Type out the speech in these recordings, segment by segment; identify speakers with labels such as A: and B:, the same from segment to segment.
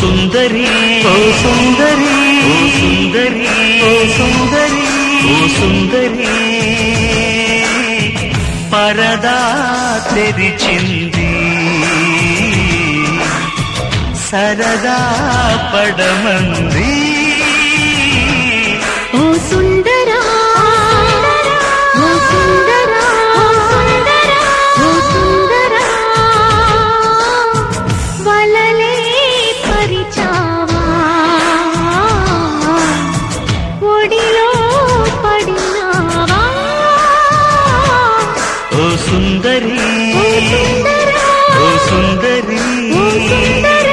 A: సుందరి ఓ సుందరి ఓ సుందరి ఓ సుందరి ఓ సుందరి పరదా తెరిచింది సరదా పడమంది
B: ఓ సుందరా ఓ సుందరా ఓ సుందరా వలలే పరిచావా ఒడిలో పడినావా
A: ఓ సుందరి
B: ఓ సుందరా
A: ఓ సుందరి
B: ఓ సుందరా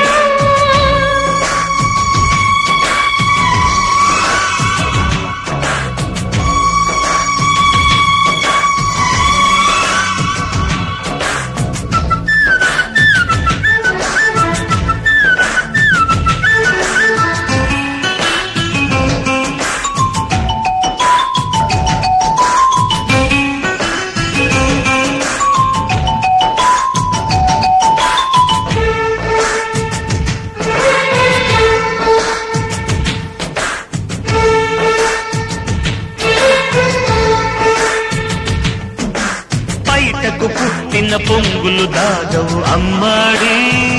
A: బయటకు పుట్టిన పొంగులు దాగవు అమ్మాడి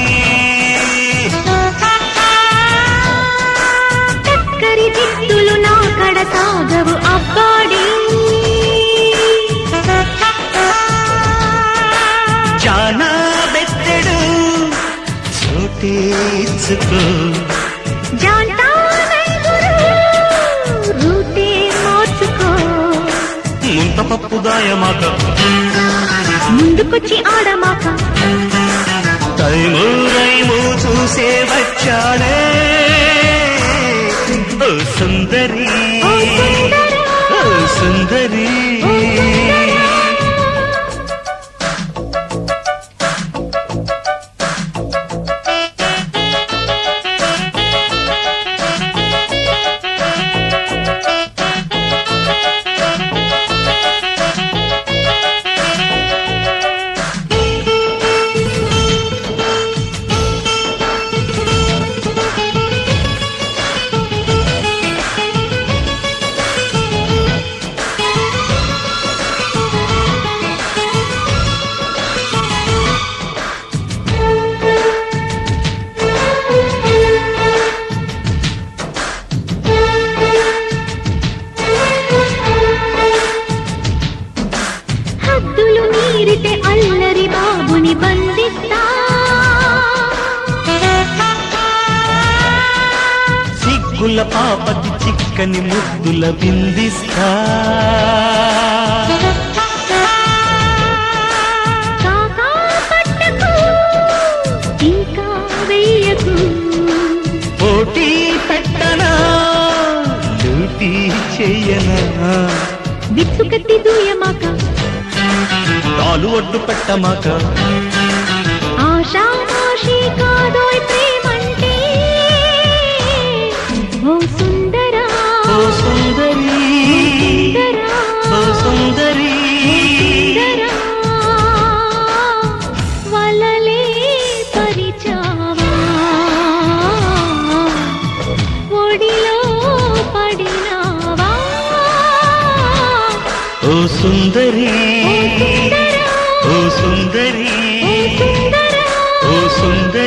B: చక్కరి దిద్దులు నా కడ సాగవు అబ్బాడి
A: చానా బెత్తెడు చోటేసుకో
B: జాంటానై గురు రూటే మార్చుకో
A: ముంత పప్పు దాయమాక
B: ముందుకొచ్చి ఆడమాక
A: టైము రైము చూసే వచ్చాడే ఓ సుందరి
B: ఓ సుందరా
A: ఓ సుందరి
B: ఓ సుందరా హద్దులు మీరితే అల్లరి బాబుని బంధిస్తా
A: సిగ్గుల పాపకి చిక్కని ముద్దుల బిందిస్తా
B: కాకా పట్టకు ఇంకా వెయ్యకు
A: పోటీ పెట్టనా లూటీ చెయ్యనా
B: విత్తుకత్తి దూయమాక
A: తాలు ఒడ్డు పెట్టమాక
B: ఆషామాషి కాదోయ్ ప్రేమంటే ఓ సుందరా
A: ఓ సుందరి
B: సుందరా
A: ఓ సుందరి
B: సుందరా వలలే పరిచావా ఒడిలో పడినావా
A: ఓ సుందరి
B: ఓ సుందరా
A: ఓ సుందరి
B: ఓ సుందరా
A: ఓ సుందరి